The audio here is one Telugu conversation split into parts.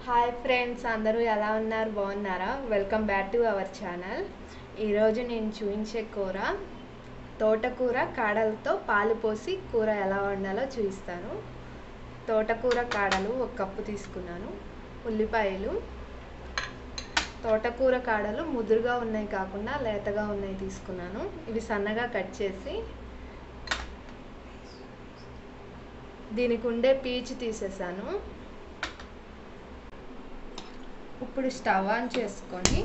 హాయ్ ఫ్రెండ్స్ అందరూ ఎలా ఉన్నారు బాగున్నారా welcome back to our channel ఈరోజు నేను చూపించే కూర తోటకూర కాడలతో పాలు పోసి కూర ఎలా వండాలో చూపిస్తాను తోటకూర కాడలు ఒక కప్పు తీసుకున్నాను ఉల్లిపాయలు తోటకూర కాడలు ముదురుగా ఉన్నాయి కాకుండా లేతగా ఉన్నాయి తీసుకున్నాను ఇవి సన్నగా కట్ చేసి దీనికి ఉండే పీచు తీసేసాను ఇప్పుడు స్టవ్ ఆన్ చేసుకొని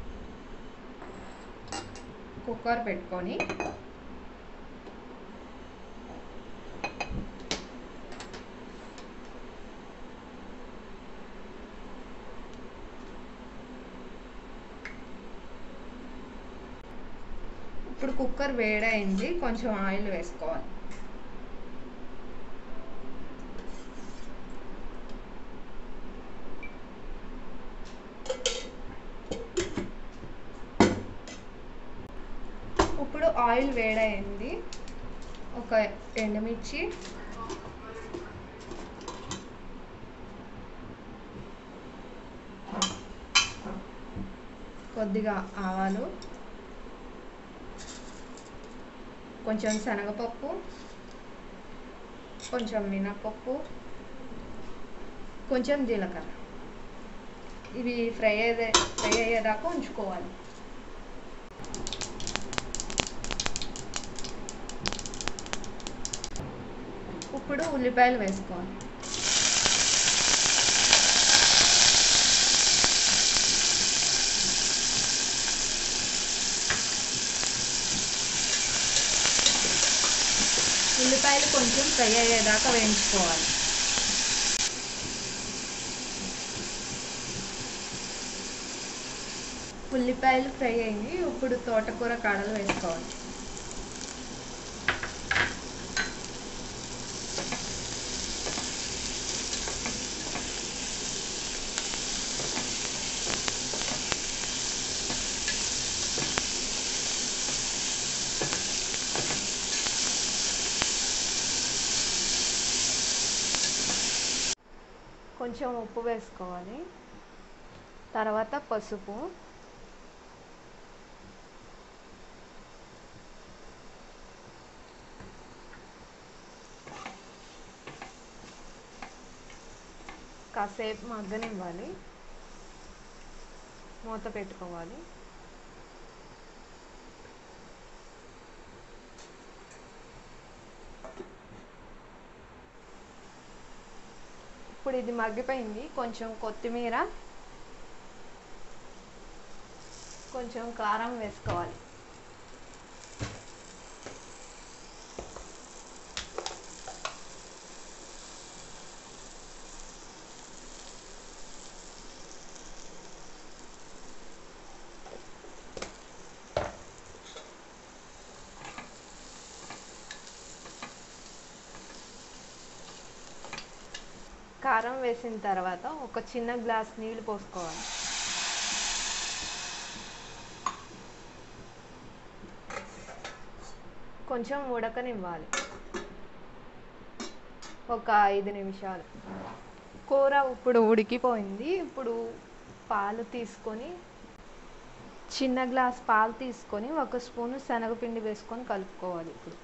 కుక్కర్ పెట్టుకొని ఇప్పుడు కుక్కర్ వేడైంది కొంచెం ఆయిల్ వేసుకోవాలి ఇప్పుడు ఆయిల్ వేడైంది ఒక ఎండుమిర్చి కొద్దిగా ఆవాలు కొంచెం శనగపప్పు కొంచెం మినపప్పు కొంచెం జీలకర్ర ఇవి ఫ్రై అయ్యే ఫ్రై అయ్యేదాకా ఉంచుకోవాలి ఇప్పుడు ఉల్లిపాయలు వేసుకోవాలి ఉల్లిపాయలు కొంచెం ఫ్రై అయ్యేదాకా వేయించుకోవాలి ఉల్లిపాయలు ఫ్రై అయ్యి ఇప్పుడు తోటకూర కాడలు వేసుకోవాలి కొంచెం ఉప్పు వేసుకోవాలి తర్వాత పసుపు కాసేపు మగ్గనివ్వాలి మూత పెట్టుకోవాలి ఇప్పుడు ఇది మగ్గిపోయింది కొంచెం కొత్తిమీర కొంచెం కారం వేసుకోవాలి కారం వేసిన తర్వాత ఒక చిన్న గ్లాస్ నీళ్ళు పోసుకోవాలి కొంచెం ఉడకనివ్వాలి ఒక ఐదు నిమిషాలు కూర ఇప్పుడు ఉడికిపోయింది ఇప్పుడు పాలు తీసుకొని చిన్న గ్లాస్ పాలు తీసుకొని ఒక స్పూను శనగపిండి వేసుకొని కలుపుకోవాలి ఇప్పుడు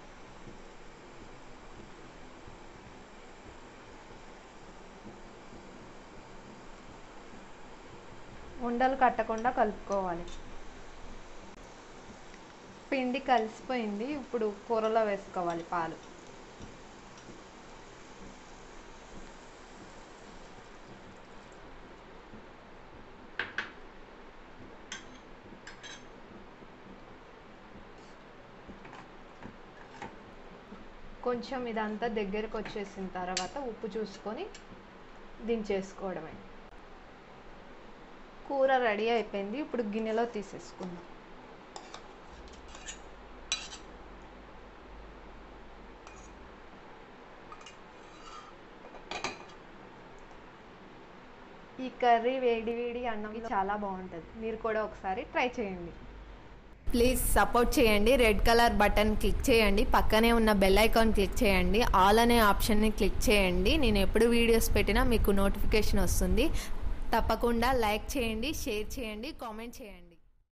ఉండలు కట్టకుండా కలుపుకోవాలి పిండి కలిసిపోయింది ఇప్పుడు కూరలో వేసుకోవాలి పాలు కొంచెం ఇదంతా దగ్గరకు వచ్చేసిన తర్వాత ఉప్పు చూసుకొని దించేసుకోవడమే కూర రెడీ అయిపోయింది ఇప్పుడు గిన్నెలో తీసేసుకుందాం ఈ కర్రీ వేడి వేడి అన్నం చాలా బాగుంటుంది మీరు కూడా ఒకసారి ట్రై చేయండి ప్లీజ్ సపోర్ట్ చేయండి రెడ్ కలర్ బటన్ క్లిక్ చేయండి పక్కనే ఉన్న బెల్ ఐకాన్ క్లిక్ చేయండి ఆల్ అనే ఆప్షన్ని క్లిక్ చేయండి నేను ఎప్పుడు వీడియోస్ పెట్టినా మీకు నోటిఫికేషన్ వస్తుంది తప్పకుండా లైక్ చేయండి షేర్ చేయండి కామెంట్ చేయండి